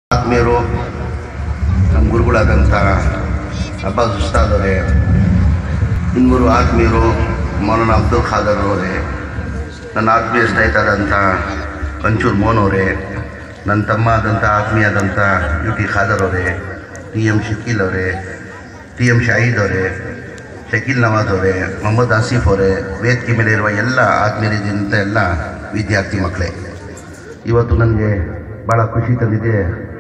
ಆತ್ಮೀಯರು ನಮ್ಮ ಗುರುಗಳಾದಂಥ ಅಬ್ಬಾಸ್ ಉಸ್ತಾದ್ ಅವರೇ ಇನ್ನೂರು ಆತ್ಮೀಯರು ಮೌಲಾನ ಅಬ್ದುಲ್ ಖಾದರ್ ಅವರೇ ನನ್ನ ಆತ್ಮೀಯ ಸ್ನೇಹಿತರಾದಂಥ ಕಂಚೂರ್ ಮೋಹನ್ ಅವರೇ ನನ್ನ ತಮ್ಮ ಆದಂಥ ಆತ್ಮೀಯ ಆದಂಥ ಯು ಟಿ ಖಾದರ್ ಅವರೇ ಟಿ ಎಮ್ ಶಕೀಲ್ ಅವರೇ ಟಿ ಎಮ್ ಶಾಹಿದ್ ಅವರೇ ಶಕೀಲ್ ನವಾಜ್ ಅವರೇ ಮೊಹಮ್ಮದ್ ಆಸಿಫ್ ಅವರೇ ವೇದಿಕೆ ಮೇಲೆ ಇರುವ ಎಲ್ಲ ಆತ್ಮೀಯರಿಂದ ಎಲ್ಲ ವಿದ್ಯಾರ್ಥಿ ಮಕ್ಕಳೇ ಇವತ್ತು ನನಗೆ ಭಾಳ ಖುಷಿ ತಂದಿದೆ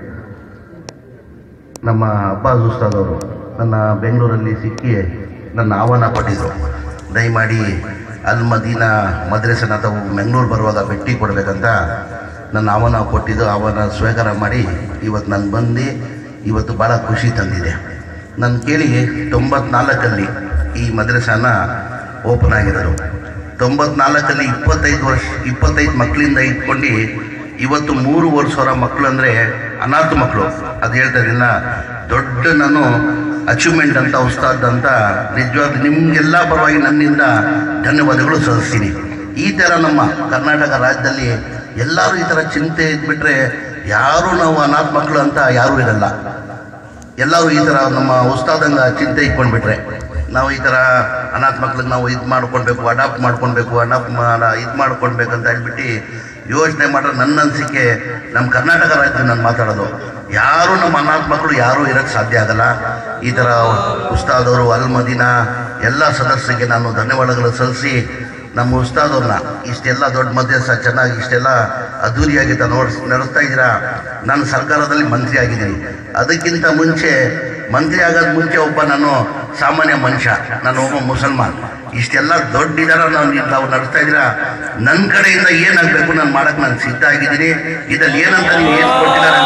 ನಮ್ಮ ಅಬ್ಬಾಸ್ ಉಸ್ತಾದ್ ಅವರು ನನ್ನ ಬೆಂಗಳೂರಲ್ಲಿ ಸಿಕ್ಕಿ ನನ್ನ ಆಹ್ವಾನ ಕೊಟ್ಟಿದ್ದರು ದಯಮಾಡಿ ಅಲ್ ಮದೀನಾ ಮದ್ರೆಸನ ತಾವು ಬೆಂಗಳೂರು ಬರುವಾಗ ಭೇಟಿ ಕೊಡಬೇಕಂತ ನನ್ನ ಆಹ್ವಾನ ಕೊಟ್ಟಿದ್ದು ಆಹ್ವಾನ ಸ್ವೀಕಾರ ಮಾಡಿ ಇವತ್ತು ನಾನು ಬಂದು ಇವತ್ತು ಭಾಳ ಖುಷಿ ತಂದಿದೆ ನಾನು ಕೇಳಿ ತೊಂಬತ್ನಾಲ್ಕಲ್ಲಿ ಈ ಮದ್ರೆಸನ ಓಪನ್ ಆಗಿರೋದು ತೊಂಬತ್ನಾಲ್ಕಲ್ಲಿ ಇಪ್ಪತ್ತೈದು ವರ್ಷ ಇಪ್ಪತ್ತೈದು ಮಕ್ಕಳಿಂದ ಇಟ್ಕೊಂಡು ಇವತ್ತು ಮೂರುವರೆ ಸಾವಿರ ಮಕ್ಕಳು ಅಂದರೆ ಅನಾಥ ಮಕ್ಕಳು ಅದು ಹೇಳ್ತಾ ಇದ್ದೀನ ದೊಡ್ಡ ನಾನು ಅಚೀವ್ಮೆಂಟ್ ಅಂತ ಉಸ್ತಾದ್ ಅಂತ ನಿಜವಾದ ನಿಮಗೆಲ್ಲ ಪರವಾಗಿ ನನ್ನಿಂದ ಧನ್ಯವಾದಗಳು ಸಲ್ಲಿಸ್ತೀನಿ ಈ ಥರ ನಮ್ಮ ಕರ್ನಾಟಕ ರಾಜ್ಯದಲ್ಲಿ ಎಲ್ಲರೂ ಈ ಥರ ಚಿಂತೆ ಇದ್ಬಿಟ್ರೆ ಯಾರೂ ನಾವು ಅನಾಥ ಮಕ್ಕಳು ಅಂತ ಯಾರೂ ಇರಲ್ಲ ಎಲ್ಲರೂ ಈ ಥರ ನಮ್ಮ ಉಸ್ತಾದಂಗ ಚಿಂತೆ ಇಟ್ಕೊಂಡ್ಬಿಟ್ರೆ ನಾವು ಈ ಥರ ಅನಾಥ ಮಕ್ಳಿಗೆ ನಾವು ಇದು ಮಾಡ್ಕೊಳ್ಬೇಕು ಅಡಾಪ್ಟ್ ಮಾಡ್ಕೊಳ್ಬೇಕು ಅಡಾಪ್ಟ್ ಇದು ಮಾಡ್ಕೊಳ್ಬೇಕಂತ ಹೇಳ್ಬಿಟ್ಟು ಯೋಚನೆ ಮಾಡ್ರೆ ನನ್ನ ಅನಿಸಿಕೆ ನಮ್ಮ ಕರ್ನಾಟಕ ರಾಜ್ಯ ನಾನು ಮಾತಾಡೋದು ಯಾರು ನಮ್ಮ ಅನಾಥ ಮಕ್ಕಳು ಯಾರೂ ಇರೋಕ್ಕೆ ಸಾಧ್ಯ ಆಗಲ್ಲ ಈ ಥರ ಉಸ್ತಾದವರು ಅಲ್ ಮದೀನ ಎಲ್ಲ ಸದಸ್ಯರಿಗೆ ನಾನು ಧನ್ಯವಾದಗಳು ಸಲ್ಲಿಸಿ ನಮ್ಮ ಉಸ್ತಾದವ್ರನ್ನ ಇಷ್ಟೆಲ್ಲ ದೊಡ್ಡ ಮಧ್ಯಸ್ಥ ಚೆನ್ನಾಗಿ ಇಷ್ಟೆಲ್ಲ ಅದ್ದೂರಿಯಾಗಿ ತಾನು ನೋಡ್ಸ್ ನಡೆಸ್ತಾ ಇದ್ದೀರಾ ನಾನು ಸರ್ಕಾರದಲ್ಲಿ ಮಂತ್ರಿ ಆಗಿದ್ದೀನಿ ಅದಕ್ಕಿಂತ ಮುಂಚೆ ಮಂತ್ರಿ ಆಗೋದು ಮುಂಚೆ ಒಬ್ಬ ನಾನು ಸಾಮಾನ್ಯ ಮನುಷ್ಯ ನಾನು ಒಬ್ಬ ಮುಸಲ್ಮಾನ್ ಇಷ್ಟೆಲ್ಲ ದೊಡ್ಡ ಇದಾರ ನಾವು ನೀವು ತಾವು ನಡೆಸ್ತಾ ಇದ್ದೀರಾ ನನ್ನ ಕಡೆಯಿಂದ ಏನಾಗಬೇಕು ನಾನು ಮಾಡಕ್ಕೆ ನಾನು ಸಿದ್ಧ ಆಗಿದ್ದೀನಿ ಇದ್ರಲ್ಲಿ ಏನಂತ ನೀವು ಏನು ಕೊಟ್ಟಿದ್ದಾರೆ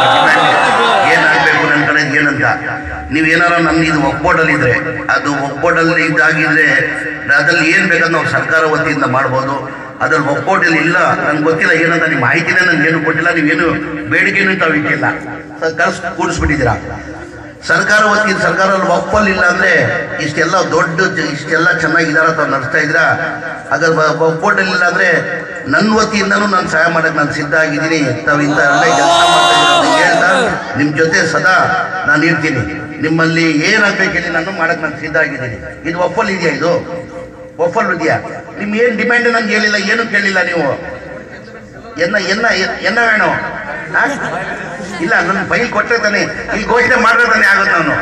ಏನಾಗಬೇಕು ನನ್ನ ಕಡೆ ಏನಂತ ನೀವೇನಾರ ನನ್ನ ಇದು ಒಕ್ಬೋರ್ಡಲ್ಲಿ ಇದ್ರೆ ಅದು ಒಕ್ಬೋರ್ಡಲ್ಲಿ ಇದಾಗಿದ್ರೆ ಅದ್ರಲ್ಲಿ ಏನು ಬೇಕಾದ್ರೆ ನಾವು ಸರ್ಕಾರ ವತಿಯಿಂದ ಮಾಡ್ಬೋದು ಅದ್ರಲ್ಲಿ ಒಕ್ಕೋಟಲ್ಲಿ ಇಲ್ಲ ನನ್ಗೆ ಗೊತ್ತಿಲ್ಲ ಏನಂತ ನಿಮ್ಮ ಮಾಹಿತಿನೇ ನನ್ಗೆ ಏನು ಕೊಟ್ಟಿಲ್ಲ ನೀವೇನು ಬೇಡಿಕೆನೂ ತಾವು ಇಟ್ಟಿಲ್ಲ ಕಳ್ಸಿ ಕೂಡಿಸ್ಬಿಟ್ಟಿದ್ದೀರಾ ಸರ್ಕಾರ ವತಿಯಿಂದ ಸರ್ಕಾರದಲ್ಲಿ ಒಪ್ಪಲ್ ಇಲ್ಲ ಅಂದ್ರೆ ಇಷ್ಟೆಲ್ಲ ದೊಡ್ಡ ಜ- ಇಷ್ಟೆಲ್ಲ ಚೆನ್ನಾಗಿದಾರ ತಾವು ನಡೆಸ್ತಾ ಇದ್ದೀರಾ ಹಾಗಾದ್ರೆ ಒಪ್ಪೋಟಲ್ಲಿ ಇಲ್ಲ ಅಂದ್ರೆ ನನ್ನ ವತಿಯಿಂದನೂ ನಾನು ಸಹಾಯ ಮಾಡಕ್ಕೆ ನಾನು ಸಿದ್ಧ ಆಗಿದ್ದೀನಿ ತಾವು ಇಂಥ ಒಳ್ಳೆ ಕೆಲಸ ಮಾಡ್ತಾ ಇದ್ದೀರಾ ಅಂತ ಹೇಳ್ತಾ ನಿಮ್ಮ ಜೊತೆ ಸದಾ ನಾನು ಇರ್ತೀನಿ ನಿಮ್ಮಲ್ಲಿ ಏನಾಗಬೇಕು ಹೇಳಿ ನಾನು ಮಾಡಕ್ಕೆ ನಾನು ಸಿದ್ಧ ಆಗಿದ್ದೀನಿ ಇದು ಒಪ್ಪಲ್ ಇದೆಯಾ ಇದು ಒಪ್ಪಲ್ ಇದೆಯಾ ನಿಮ್ ಏನು ಡಿಮ್ಯಾಂಡ್ ನಂಗೆ ಹೇಳಿಲ್ಲ ಏನು ಕೇಳಿಲ್ಲ ನೀವು ಎನ್ನ ಎನ್ನ ಎನ್ನ ವೇಣು ಆ? ಇಲ್ಲ ನನ್ನ ಫೈಲ್ ಕೊಟ್ಟರೆ ತಾನೆ ಇಲ್ಲಿ ಘೋಷಣೆ ಮಾಡಿದ್ರೆ ತಾನೆ ಆಗುತ್ತೆ ನಾನು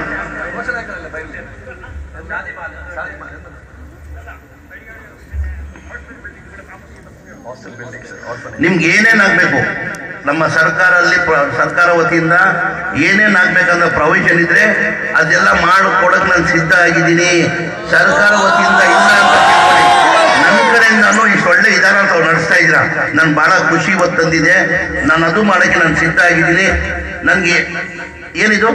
ನಿಮ್ಗೆ ಏನೇನಾಗಬೇಕು ನಮ್ಮ ಸರ್ಕಾರಲ್ಲಿ ಪ್ರ- ಸರ್ಕಾರ ವತಿಯಿಂದ ಏನೇನು ಆಗ್ಬೇಕಂತ ಪ್ರೊವಿಷನ್ ಇದ್ರೆ ಅದೆಲ್ಲ ಮಾಡಿಕೊಡಕ್ ನಾನು ಸಿದ್ಧ ಆಗಿದ್ದೀನಿ ಸರ್ಕಾರ ವತಿಯಿಂದ ಇಲ್ಲ ಅಂತ ತಿಳ್ಕೊಳ್ಳಿ. ನನ್ನ ಕಡೆಯಿಂದನೂ ಇಷ್ಟು ಒಳ್ಳೆ ವಿಧಾನ ತಾವು ನಡೆಸ್ತಾ ಇದ್ದೀರಾ ನಾನು ಭಾಳ ಖುಷಿ ಇವತ್ತು ತಂದಿದೆ ನಾನು ಅದು ಮಾಡೋಕ್ಕೆ ನಾನು ಸಿದ್ಧ ಆಗಿದ್ದೀನಿ ನನಗೆ ಏನಿದು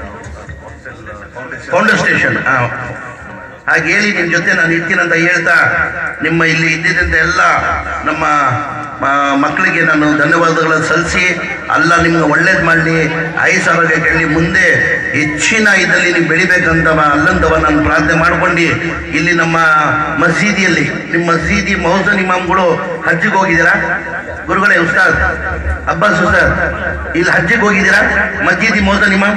ಫೌಂಡರ್ ಸ್ಟೇಷನ್ ಹಾಗೆ ಹೇಳಿ ನಿಮ್ಮ ಜೊತೆ ನಾನು ಇರ್ತೀನಿ ಅಂತ ಹೇಳ್ತಾ ನಿಮ್ಮ ಇಲ್ಲಿ ಇದ್ದಿದ್ದಂಥ ಎಲ್ಲ ನಮ್ಮ ಆ, ಮಕ್ಕಳಿಗೆ ನಾನು ಧನ್ಯವಾದಗಳನ್ನು ಸಲ್ಲಿಸಿ ಅಲ್ಲ ನಿಮ್ಗೆ ಒಳ್ಳೇದು ಮಾಡಲಿ ಆಯುಸ್ ಆರೋಗ್ಯ ಕೇಳಿ ಮುಂದೆ ಹೆಚ್ಚಿನ ಇದರಲ್ಲಿ ನೀವು ಬೆಳಿಬೇಕಂತ ಮ- ಅಲ್ಲಂತವ ನಾನು ಪ್ರಾರ್ಥನೆ ಮಾಡ್ಕೊಂಡು ಇಲ್ಲಿ ನಮ್ಮ ಮಸೀದಿಯಲ್ಲಿ ನಿಮ್ಮ ಮಸೀದಿ ಮೌಸನ್ ಇಮಾಮ್ಗಳು ಹಜ್ಜಿಗೆ ಹೋಗಿದ್ದೀರಾ ಗುರುಗಳೇ ಉಸ್ತಾದ್ ಅಬ್ಬಾಸ್ ಉಸ್ತಾದ್ ಇಲ್ಲಿ ಹಜ್ಜಿಗೆ ಹೋಗಿದ್ದೀರಾ ಮಸೀದಿ ಮೌಸನ್ ಇಮಾಮ್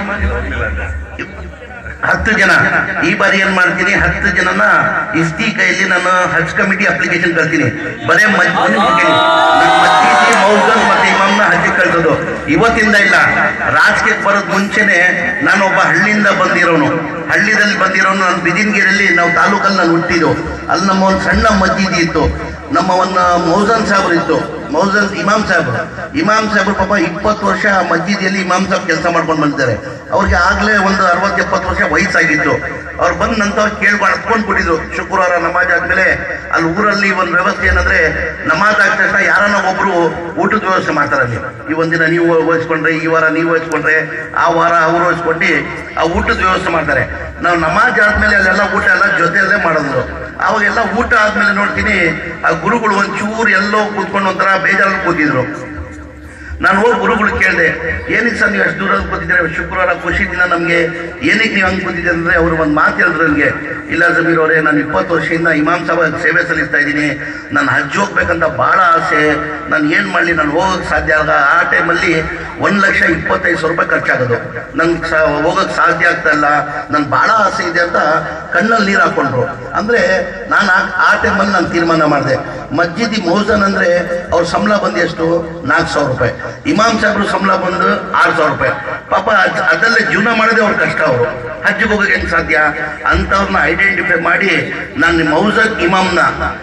ಹತ್ತು ಜನ ಈ ಬಾರಿ ಏನ್ ಮಾಡ್ತೀನಿ ಹತ್ತು ಜನನ ಇಸ್ತಿ ಕೈಯಲ್ಲಿ ನಾನು ಹಜ್ ಕಮಿಟಿ ಅಪ್ಲಿಕೇಶನ್ ಕಳ್ತೀನಿ ಬರೇ ಮಜ್- ಒಂದ್ ನಿಮಿಷ ಕೇಳಿ. ನನ್ನ ಮಸೀದಿ ಮೌಸನ್ ಮತ್ತೆ ಇಮಾಮ್ನ ಹಜ್ಜಿಗೆ ಕಳ್ಸೋದು ಇವತ್ತಿಂದ ಇಲ್ಲ ರಾಜಕೀಯಕ್ಕೆ ಬರೋದ್ ಮುಂಚೆನೆ ನಾನು ಒಬ್ಬ ಹಳ್ಳಿಯಿಂದ ಬಂದಿರೋನು ಹಳ್ಳಿದಲ್ಲಿ ಬಂದಿರೋನು ನಾನು ಬಿದಿನ್ಗಿರಲ್ಲಿ ನಾವು ತಾಲೂಕಲ್ಲಿ ನಾನು ಹುಟ್ಟಿದ್ದು ಅಲ್ಲಿ ನಮ್ಮ ಒಂದು ಸಣ್ಣ ಮಸೀದಿ ಇತ್ತು ನಮ್ಮ ಒಂದು ಮೌಸನ್ ಸಾಹೇಬ್ರು ಇತ್ತು ಮೌಸನ್ ಇಮಾಮ್ ಸಾಹೇಬ್ರು ಇಮಾಮ್ ಸಾಹೇಬ್ರು ಪಾಪ ಇಪ್ಪತ್ತು ವರ್ಷ ಆ ಮಸ್ಜಿದಿಯಲ್ಲಿ ಇಮಾಮ್ ಸಾಹೇಬ್ ಕೆಲಸ ಮಾಡ್ಕೊಂಡು ಬಂದಿದ್ದಾರೆ ಅವ್ರಿಗೆ ಆಗ್ಲೇ ಒಂದು ಅರವತ್ತು ಎಪ್ಪತ್ತು ವರ್ಷ ವಯಸ್ಸಾಗಿತ್ತು ಅವ್ರು ಬಂದ ನಂತರ ಕೇಳ್ಕೊಂಡು ಹತ್ಕೊಂಡು ಬಿಟ್ಟಿದ್ರು ಶುಕ್ರವಾರ ನಮಾಜ್ ಆದ್ಮೇಲೆ ಅಲ್ಲಿ ಊರಲ್ಲಿ ಒಂದು ವ್ಯವಸ್ಥೆ ಏನಂದ್ರೆ ನಮಾಜ್ ಆದ ತಕ್ಷಣ ಯಾರನ್ನ ಒಬ್ರು ಊಟದ ವ್ಯವಸ್ಥೆ ಮಾಡ್ತಾರೆ ಅಲ್ಲಿ ಈ ಒಂದಿನ ನೀವು ವಹಿಸ್ಕೊಂಡ್ರೆ ಈ ವಾರ ನೀವು ವಹಿಸ್ಕೊಂಡ್ರೆ ಆ ವಾರ ಅವ್ರು ವಹಿಸ್ಕೊಂಡು ಆ ಊಟದ ವ್ಯವಸ್ಥೆ ಮಾಡ್ತಾರೆ ನಾವು ನಮಾಜ್ ಆದ್ಮೇಲೆ ಅಲ್ಲೆಲ್ಲ ಊಟ ಎಲ್ಲ ಜೊತೆಯಲ್ಲೇ ಮಾಡೋದು ಅವಾಗೆಲ್ಲ ಊಟ ಆದ್ಮೇಲೆ ನೋಡ್ತೀನಿ ಆ ಗುರುಗಳು ಒಂಚೂರು ಎಲ್ಲೋ ಕೂತ್ಕೊಂಡು ಒಂಥರ ಬೇಜಾರಲ್ಲಿ ಕೂತಿದ್ರು ನಾನು ಹೋಗಿ ಗುರುಗಳು ಕೇಳಿದೆ ಏನಕ್ಕೆ ಸರ್ ನೀವು ಅಷ್ಟು ದೂರ ಕೂತಿದ್ದೀರಾ ಶುಕ್ರವಾರ ಖುಷಿ ದಿನ ನಮಗೆ ಏನಕ್ಕೆ ನೀವು ಹಂಗೆ ಕೂತಿದ್ದೀರ ಅಂದರೆ ಅವರು ಒಂದು ಮಾತು ಹೇಳಿದ್ರು ನನಗೆ ಇಲ್ಲ ಜಮೀರ್ ಅವರೇ ನಾನು ಇಪ್ಪತ್ತು ವರ್ಷದಿಂದ ಇಮಾಮ್ ಸಾಹೇಬ್ ಸೇವೆ ಸಲ್ಲಿಸ್ತಾ ಇದ್ದೀನಿ ನಾನು ಹಜ್ ಹೋಗ್ಬೇಕಂತ ಭಾಳ ಆಸೆ ನಾನು ಏನು ಮಾಡಲಿ ನಾನು ಹೋಗೋಕ್ಕೆ ಸಾಧ್ಯ ಆಗ ಆ ಟೈಮಲ್ಲಿ ಒಂದು ಲಕ್ಷ ಇಪ್ಪತ್ತೈದು ಸಾವಿರ ರೂಪಾಯಿ ಖರ್ಚಾಗೋದು ನನ್ಗೆ ಸ ಹೋಗಕ್ಕೆ ಸಾಧ್ಯ ಆಗ್ತಾ ಇಲ್ಲ ನನ್ಗೆ ಭಾಳ ಆಸೆ ಇದೆ ಅಂತ ಕಣ್ಣಲ್ಲಿ ನೀರು ಹಾಕೊಂಡ್ರು ಅಂದರೆ ನಾನು ಆ ಆ ಟೈಮಲ್ಲಿ ನಾನು ತೀರ್ಮಾನ ಮಾಡಿದೆ ಮಸ್ಜಿದಿ ಮೌಸನ್ ಅಂದರೆ ಅವ್ರ ಸಂಬಳ ಬಂದು ಎಷ್ಟು ನಾಲ್ಕು ಸಾವಿರ ರೂಪಾಯಿ ಇಮಾಮ್ ಸಾಹೇಬ್ರು ಸಂಬಳ ಬಂದು ಆರು ಸಾವಿರ ರೂಪಾಯಿ ಪಾಪ ಅದ್ ಅದಲ್ಲೇ ಜೀವನ ಮಾಡೋದೇ ಅವ್ರ ಕಷ್ಟ ಅವರು ಹಜ್ಜಿಗೆ ಹೋಗೋಕೆ ಹೆಂಗೆ ಸಾಧ್ಯ ಅಂಥವ್ರನ್ನ ಐಡೆಂಟಿಫೈ ಮಾಡಿ ನಾನು ಮೌಸನ್ ಇಮಾಮ್ನ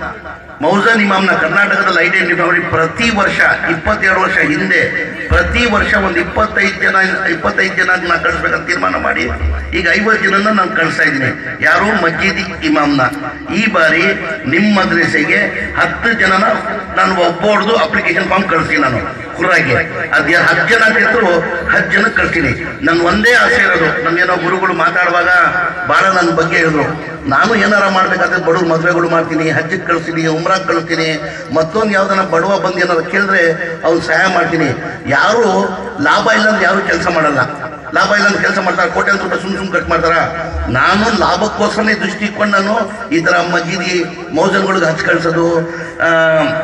ಮೌಸನ್ ಇಮಾಮ್ನ ಕರ್ನಾಟಕದಲ್ಲಿ ಐಡೆಂಟಿಫೈ ಮಾಡಿ ಪ್ರತಿ ವರ್ಷ ಇಪ್ಪತ್ತೆರಡು ವರ್ಷ ಹಿಂದೆ ಪ್ರತಿ ವರ್ಷ ಒಂದು ಇಪ್ಪತ್ತೈದು ಜನ ಇಪ್ಪತ್ತೈದು ಜನ ನಾನು ಕಳಿಸ್ಬೇಕಂತ ತೀರ್ಮಾನ ಮಾಡಿ ಈಗ ಐವತ್ತು ಜನನ ನಾನು ಕಳಿಸ್ತಾ ಇದ್ದೀನಿ ಯಾರು ಮಸ್ಜಿದಿ ಇಮಾಮ್ನ ಈ ಬಾರಿ ನಿಮ್ಮ ಮದ್ರಸೆಗೆ ಹತ್ತು ಜನನ ನಾನು ಒಬ್ಬೊಡ್ದು ಅಪ್ಲಿಕೇಶನ್ ಫಾರ್ಮ್ ಕಳಿಸ್ತೀನಿ ನಾನು ಕುರ್ರಾಗೆ ಅದೇ ಹತ್ತು ಜನ ಗೆದ್ರು ಹತ್ತು ಜನ ಕಳ್ತೀನಿ ನನ್ನ ಒಂದೇ ಆಸೆ ಇರೋದು ನಮ್ಗೇನೋ ಗುರುಗಳು ಮಾತಾಡುವಾಗ ಭಾಳ ನನ್ನ ಬಗ್ಗೆ ಹೇಳಿದ್ರು ನಾನು ಏನಾರ ಮಾಡ್ಬೇಕಾದ್ರೆ ಬಡವ್ರ ಮದುವೆಗಳು ಮಾಡ್ತೀನಿ ಹಜ್ಜಿಗೆ ಕಳಿಸ್ತೀನಿ ಉಮ್ರಾಗ್ ಕಳಿಸ್ತೀನಿ ಮತ್ತೊಂದು ಯಾವ್ದನ್ನ ಬಡವ ಬಂದು ಏನಾರು ಕೇಳಿದ್ರೆ ಅವ್ನು ಸಹಾಯ ಮಾಡ್ತೀನಿ ಯಾರು ಲಾಭ ಇಲ್ಲ ಅಂದ್ರೆ ಯಾರು ಕೆಲಸ ಮಾಡಲ್ಲ ಲಾಭ ಇಲ್ಲ ಅಂತ ಕೆಲಸ ಮಾಡ್ತಾರೆ ಕೋಟ್ಯಾಂತರ ರೂಪಾಯಿ ಸುಮ್ ಸುಮ್ ಖರ್ಚು ಮಾಡ್ತಾರ ನಾನು ಲಾಭಕ್ಕೋಸ್ಕರನೇ ದೃಷ್ಟಿ ಇಟ್ಕೊಂಡು ನಾನು ಈ ಥರ ಮಜೀದಿ ಮೌಜನ್ಗಳಿಗೆ ಹಚ್ಚಿ ಕಳ್ಸೋದು ಆ,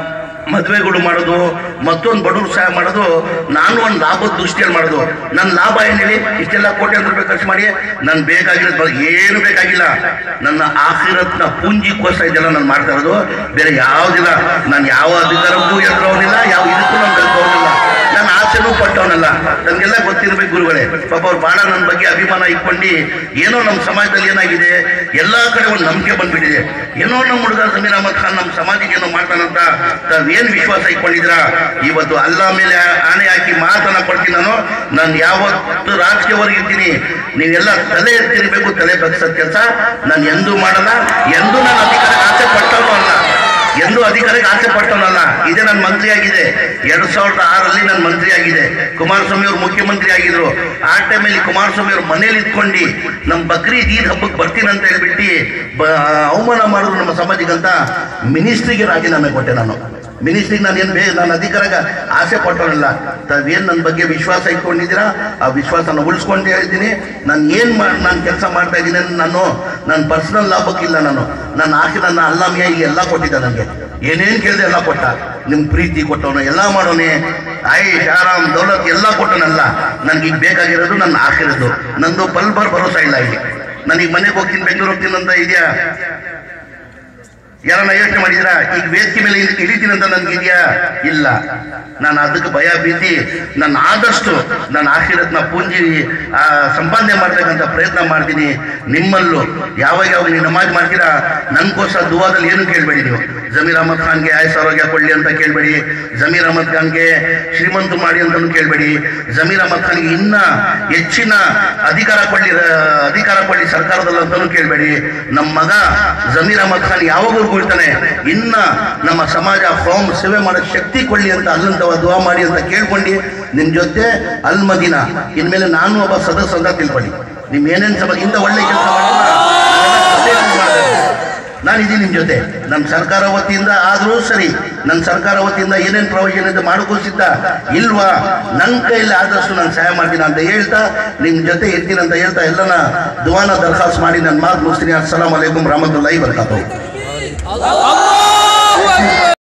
ಮದುವೆಗಳು ಮಾಡೋದು ಮತ್ತೊಂದು ಬಡವ್ರು ಸಹಾಯ ಮಾಡೋದು ನಾನು ಒಂದು ಲಾಭದ ದೃಷ್ಟಿಯಲ್ಲಿ ಮಾಡೋದು ನನ್ನ ಲಾಭ ಏನು ಹೇಳಿ ಇಷ್ಟೆಲ್ಲ ಕೋಟ್ಯಾಂತರ ರೂಪಾಯಿ ಖರ್ಚು ಮಾಡಿ ನಾನು ಬೇಕಾಗಿರೋದು ಬ- ಏನು ಬೇಕಾಗಿಲ್ಲ ನನ್ನ ಆಖಿರತ್ನ ಪೂಂಜಿಗೋಸ್ಕರ ಇದೆಲ್ಲ ನಾನು ಮಾಡ್ತಾ ಇರೋದು ಬೇರೆ ಯಾವುದಿಲ್ಲ ನಾನು ಯಾವ ಅಧಿಕಾರಕ್ಕೂ ಎದುರವನಿಲ್ಲ ಯಾವ ಇದಕ್ಕೂ ನಾನು ಕಲ್ತವನಿಲ್ಲ ನಾನು ಆಸೆನೂ ಪಟ್ಟವನಲ್ಲ ನನಗೆಲ್ಲ ಗೊತ್ತಿರ್ಬೇಕು ಗುರುಗಳೇ ಪಾಪ ಅವ್ರು ಭಾಳ ನನ್ನ ಬಗ್ಗೆ ಅಭಿಮಾನ ಇಟ್ಕೊಂಡು ಏನೋ ನಮ್ಮ ಸಮಾಜದಲ್ಲಿ ಏನಾಗಿದೆ ಎಲ್ಲ ಕಡೆ ಒಂದು ನಂಬಿಕೆ ಬಂದ್ಬಿಟ್ಟಿದೆ ಏನೋ ನಮ್ಮ ಹುಡುಗ ಜಮೀರ್ ಅಹಮದ್ ಖಾನ್ ನಮ್ಮ ಸಮಾಜಕ್ಕೆ ಏನೋ ಮಾಡ್ತಾನಂತ ತಾವೇನು ವಿಶ್ವಾಸ ಇಟ್ಕೊಂಡಿದ್ದೀರಾ ಇವತ್ತು ಅಲ್ಲ ಮೇಲೆ ಆಣೆ ಹಾಕಿ ಮಾತನ್ನ ಕೊಡ್ತೀನಿ ನಾನು ನಾನು ಯಾವತ್ತು ರಾಜಕೀಯವರೆಗೆ ಇರ್ತೀನಿ ನೀವೆಲ್ಲ ತಲೆ ಎತ್ತಿರ್ಬೇಕು ತಲೆ ಬಗ್ಸೋ ಕೆಲಸ ನಾನು ಎಂದೂ ಮಾಡಲ್ಲ ಎಂದೂ ನಾನು ಅಧಿಕಾರ ಆಸೆ ಪಟ್ಟವನು ಅಲ್ಲ ಎಂದು ಅಧಿಕಾರಕ್ಕೆ ಆಸೆ ಪಟ್ಟವನಲ್ಲ ಇದೇ ನನ್ನ ಮಂತ್ರಿ ಆಗಿದೆ ಎರಡ್ ಸಾವಿರದ ಆರಲ್ಲಿ ನನ್ನ ಮಂತ್ರಿ ಆಗಿದೆ ಕುಮಾರಸ್ವಾಮಿ ಅವರು ಮುಖ್ಯಮಂತ್ರಿ ಆಗಿದ್ರು ಆ ಟೈಮಲ್ಲಿ ಕುಮಾರಸ್ವಾಮಿ ಅವ್ರ ಮನೇಲಿ ಇದ್ಕೊಂಡು ನಮ್ಮ ಬಕ್ರೀದ್ ಈದ್ ಹಬ್ಬಕ್ಕೆ ಬರ್ತೀನಿ ಅಂತ ಹೇಳ್ಬಿಟ್ಟು ಬ- ಅವಮಾನ ಮಾಡಿದ್ರು ನಮ್ಮ ಸಮಾಜಕ್ಕೆ ಅಂತ ಮಿನಿಸ್ಟ್ರಿಗೆ ರಾಜೀನಾಮೆ ಕೊಟ್ಟೆ ನಾನು ಮಿನಿಸ್ಟ್ರಿಗೆ ನಾನು ಏನು ಬೇ ನಾನು ಅಧಿಕಾರಕ್ಕೆ ಆಸೆ ಪಟ್ಟವನಲ್ಲ ತಾವೇನು ನನ್ನ ಬಗ್ಗೆ ವಿಶ್ವಾಸ ಇಟ್ಕೊಂಡಿದ್ದೀರಾ ಆ ವಿಶ್ವಾಸನ ಉಳಿಸ್ಕೊಂಡೇ ಇದ್ದೀನಿ ನಾನು ಏನು ಮಾಡಿ ನಾನು ಕೆಲಸ ಮಾಡ್ತಾ ಇದ್ದೀನಿ ಅಂತ ನಾನು ನನ್ನ ಪರ್ಸನಲ್ ಲಾಭಕ್ಕಿಲ್ಲ ನಾನು ನನ್ನ ಆಸೆ ನನ್ನ ಅಲ್ಲಾಮಿಯ ಇಲ್ಲಿ ಎಲ್ಲ ಕೊಟ್ಟಿದ್ದ ನನಗೆ ಏನೇನು ಕೇಳಿದೆ ಎಲ್ಲ ಕೊಟ್ಟ ನಿಮ್ಮ ಪ್ರೀತಿ ಕೊಟ್ಟವನು ಎಲ್ಲ ಮಾಡೋನೆ ಆಯುಷ್ ಆರಾಮ್ ದೌಲತ್ ಎಲ್ಲ ಕೊಟ್ಟನಲ್ಲ ನನಗೆ ಈಗ ಬೇಕಾಗಿರೋದು ನನ್ನ ಆಖಿರೋದು ನಂದು ಪಲ್ ಬರ್ ಭರೋಸಾ ಇಲ್ಲ ಇಲ್ಲಿ ನನಗೆ ಮನೆಗೆ ಹೋಗ್ತೀನಿ ಬೆಂಗಳೂರು ಹೋಗ್ತೀನಿ ಅಂತ ಇದೆಯಾ ಯಾರನ್ನ ಯೋಚನೆ ಮಾಡಿದ್ರಾ ಈಗ ವೇದಿಕೆ ಮೇಲೆ ಇಳ್- ಇಳಿತೀನಿ ಅಂತ ನನ್ಗಿದ್ಯಾ ಇಲ್ಲ ನಾನು ಅದಕ್ಕೆ ಭಯ ಭೀತಿ ನಾನು ಆದಷ್ಟು ನಾನು ಆಶೀರ್ವತ್ನ ಪೂಂಜಿ ಆ, ಸಂಪಾದನೆ ಮಾಡ್ತಕ್ಕಂಥ ಪ್ರಯತ್ನ ಮಾಡ್ತೀನಿ ನಿಮ್ಮಲ್ಲೂ ಯಾವಾಗ ಯಾವಾಗ ನೀವು ನಮಾಜ್ ಮಾಡ್ತೀರಾ ನನ್ಗೋಸ್ಕರ ದುವಾದಲ್ಲಿ ಏನು ಕೇಳಬೇಡಿ ನೀವು ಜಮೀರ್ ಅಹಮದ್ ಖಾನ್ಗೆ ಆಯಸ್ ಆರೋಗ್ಯ ಕೊಡ್ಲಿ ಅಂತ ಕೇಳಬೇಡಿ ಜಮೀರ್ ಅಹಮದ್ ಖಾನ್ಗೆ ಶ್ರೀಮಂತ ಮಾಡಿ ಅಂತಲೂ ಕೇಳಬೇಡಿ ಜಮೀರ್ ಅಹಮದ್ ಖಾನ್ಗೆ ಇನ್ನ ಹೆಚ್ಚಿನ ಅಧಿಕಾರ ಕೊಡ್ಲಿ ರ- ಅಧಿಕಾರ ಕೊಡ್ಲಿ ಸರ್ಕಾರದಲ್ಲಿ ಅಂತಲೂ ಕೇಳಬೇಡಿ ನಮ್ಮ ಮಗ ಜಮೀರ್ ಅಹಮದ್ ಖಾನ್ ಯಾವಾಗವರೆಗೂ ಇರ್ತಾನೆ ಇನ್ನ ನಮ್ಮ ಸಮಾಜ ಹೋಮ್ ಸೇವೆ ಮಾಡೋ ಶಕ್ತಿ ಕೊಡ್ಲಿ ಅಂತ ಅಲ್ಲಂತವ ದುವಾ ಮಾಡಿ ಅಂತ ಕೇಳ್ಕೊಂಡು ನಿಮ್ ಜೊತೆ ಅಲ್ ಮದಿನ ಇನ್ಮೇಲೆ ನಾನು ಒಬ್ಬ ಸದಸ್ಯ ಅಂತ ತಿಳ್ಕೊಳ್ಳಿ ನಿಮ್ ಏನೇನ್ ಸಮ ಇಂಥ ಒಳ್ಳೆ ಕೆಲಸ ನಾನು ಇದ್ದೀನಿ ನಿಮ್ಮ ಜೊತೆ ನಮ್ಮ ಸರ್ಕಾರ ವತಿಯಿಂದ ಆದರೂ ಸರಿ ನನ್ನ ಸರ್ಕಾರ ವತಿಯಿಂದ ಏನೇನು ಪ್ರಯೋಜನ ಇದೆ ಮಾಡೋಕ್ಕೂ ಸಿದ್ಧ ಇಲ್ವಾ ನನ್ನ ಕೈಯಲ್ಲಿ ಆದಷ್ಟು ನಾನು ಸಹಾಯ ಮಾಡ್ತೀನಿ ಅಂತ ಹೇಳ್ತಾ ನಿಮ್ಮ ಜೊತೆ ಇರ್ತೀನಿ ಅಂತ ಹೇಳ್ತಾ ಎಲ್ಲನ ದುವಾನ ದರ್ಖಾಸ್ತ್ ಮಾಡಿ ನನ್ನ ಮಾತು ಮುಗಿಸ್ತೀನಿ ಅಸ್ಸಲಾಂ ವಲೈಕುಮ್ ರಹಮತುಲ್ಲಾಹಿ ಬರ್ಕಾತು الله أكبر